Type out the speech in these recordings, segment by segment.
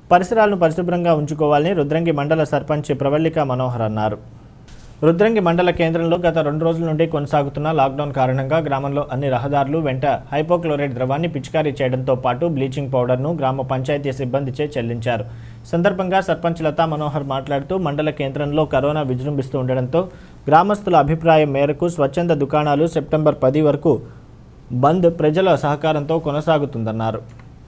పరిసరాలను పరిశుభ్రంగా ఉంచుకోవాలని రుద్రంగి మండల సర్పంచ్ ప్రవల్లిక మనోహర్ అన్నారు రుద్రంగి మండల కేంద్రంలో గత రెండు రోజుల నుండి కొనసాగుతున్న లాక్డౌన్ కారణంగా గ్రామంలో అన్ని రహదారులు వెంట హైపోక్లోరైడ్ ద్రవాన్ని పిచికారీ చేయడంతో పాటు బ్లీచింగ్ పౌడర్ను గ్రామ పంచాయతీ సిబ్బందిచే చెల్లించారు సందర్భంగా సర్పంచ్ లతా మనోహర్ మాట్లాడుతూ మండల కేంద్రంలో కరోనా విజృంభిస్తూ ఉండడంతో గ్రామస్తుల అభిప్రాయం మేరకు స్వచ్ఛంద దుకాణాలు సెప్టెంబర్ పది వరకు బంద్ ప్రజల సహకారంతో కొనసాగుతుందన్నారు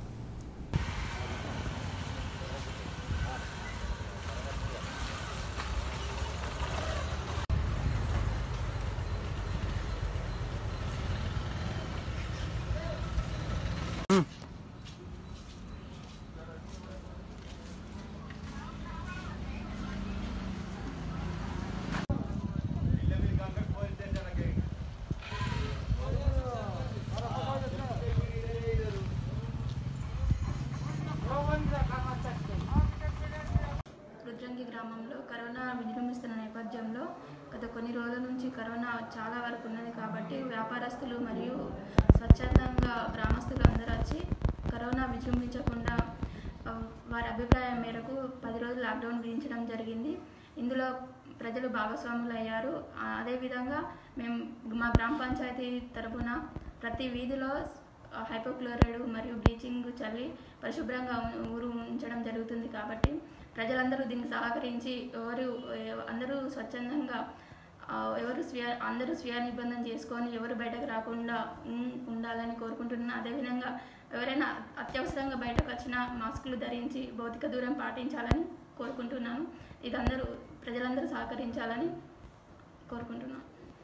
రుద్రంగి గ్రామంలో కరోనా విజృంభిస్తున్న నేపథ్యంలో గత కొన్ని రోజుల నుంచి కరోనా చాలా వరకు ఉన్నది కాబట్టి వ్యాపారస్తులు మరియు స్వచ్ఛందంగా గ్రామస్తులు అందరూ వచ్చి కరోనా విజృంభించకుండా ఆ, వారి అభిప్రాయం మేరకు పది రోజులు లాక్డౌన్ విధించడం జరిగింది ఇందులో ప్రజలు భాగస్వాములు అయ్యారు ఆ, అదేవిధంగా మేము మా గ్రామ పంచాయతీ తరపున ప్రతి వీధిలో ఆ, హైపోక్లోరైడ్ మరియు బ్లీచింగ్ చల్లి పరిశుభ్రంగా ఉ- ఊరు ఉంచడం జరుగుతుంది కాబట్టి ప్రజలందరూ దీనికి సహకరించి ఎవరు ఎవ- అందరూ స్వచ్ఛందంగా ఆ, ఎవరు స్వీయ అందరూ స్వీయ నిబంధన చేసుకొని ఎవరు బయటకు రాకుండా ఉం- ఉండాలని కోరుకుంటున్నాను అదేవిధంగా ఎవరైనా అత్యవసరంగా బయటకు వచ్చినా మాస్కులు ధరించి భౌతిక దూరం పాటించాలని కోరుకుంటున్నాను ఇది అందరూ ప్రజలందరూ సహకరించాలని కోరుకుంటున్నాను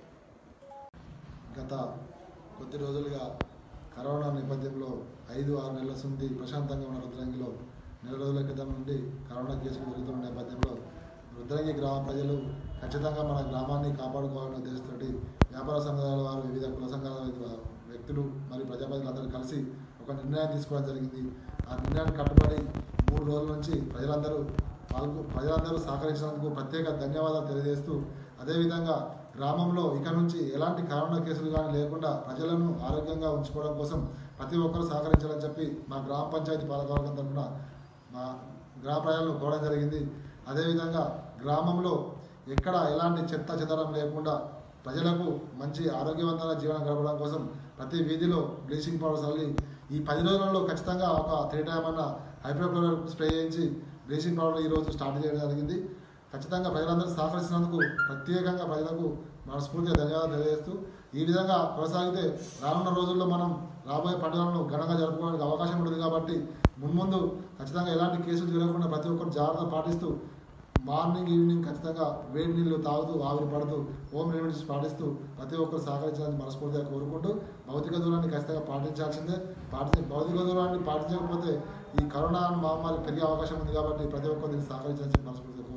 గత కొద్ది రోజులుగా కరోనా నేపథ్యంలో ఐదు ఆరు నెలల నుండి ప్రశాంతంగా ఉన్న రుద్రంగిలో నెల రోజుల క్రితం నుండి కరోనా కేసులు పెరుగుతున్న నేపథ్యంలో రుద్రంగి గ్రామ ప్రజలు ఖచ్చితంగా మన గ్రామాన్ని కాపాడుకోవాలనే ఉద్దేశంతో వ్యాపార సంఘాల వారు వివిధ కుల సంఘాల వారు, వ్యక్తులు మరియు ప్రజాప్రతినిధులందరూ కలిసి ఒక నిర్ణయం తీసుకోవడం జరిగింది ఆ నిర్ణయాన్ని కట్టుబడి మూడు రోజుల నుంచి ప్రజలందరూ పాల్గొ ప్రజలందరూ సహకరించినందుకు ప్రత్యేక ధన్యవాదాలు తెలియజేస్తూ అదేవిధంగా గ్రామంలో ఇక నుంచి ఎలాంటి కరోనా కేసులు కానీ లేకుండా ప్రజలను ఆరోగ్యంగా ఉంచుకోవడం కోసం ప్రతి ఒక్కరూ సహకరించాలని చెప్పి మా గ్రామ పంచాయతీ పాలకవర్గం తరఫున మా గ్రామ ప్రజలను కోరడం జరిగింది అదేవిధంగా గ్రామంలో ఎక్కడ ఎలాంటి చెత్త చెదరం లేకుండా ప్రజలకు మంచి ఆరోగ్యవంతమైన జీవనం గడపడం కోసం ప్రతి వీధిలో బ్లీచింగ్ పౌడర్ చల్లి ఈ పది రోజులలో ఖచ్చితంగా ఒక త్రీ టైమ్ అన్న హైడ్రోక్లోరైడ్ స్ప్రే చేయించి బ్లీచింగ్ పౌడర్ ఈరోజు స్టార్ట్ చేయడం జరిగింది ఖచ్చితంగా ప్రజలందరూ సహకరిస్తున్నందుకు ప్రత్యేకంగా ప్రజలకు మనస్ఫూర్తిగా ధన్యవాదాలు తెలియజేస్తూ ఈ విధంగా కొనసాగితే రానున్న రోజుల్లో మనం రాబోయే పండుగలను ఘనంగా జరుపుకోవడానికి అవకాశం ఉంటుంది కాబట్టి మున్ముందు ఖచ్చితంగా ఎలాంటి కేసులు జరగకుండా ప్రతి ఒక్కరు జాగ్రత్త పాటిస్తూ మార్నింగ్ ఈవినింగ్ ఖచ్చితంగా వేడి నీళ్లు తాగుతూ ఆవిరి పడుతూ హోమ్ రెమెడీస్ పాటిస్తూ ప్రతి ఒక్కరు సహకరించాలని మనస్ఫూర్తిగా కోరుకుంటూ భౌతిక దూరాన్ని ఖచ్చితంగా పాటించాల్సిందే పాటి భౌతిక దూరాన్ని పాటించకపోతే ఈ కరోనా మహమ్మారి పెరిగే అవకాశం ఉంది కాబట్టి ప్రతి ఒక్కరు దీన్ని సహకరించాలని మనస్ఫూర్తిగా కోరుకుంటున్నాను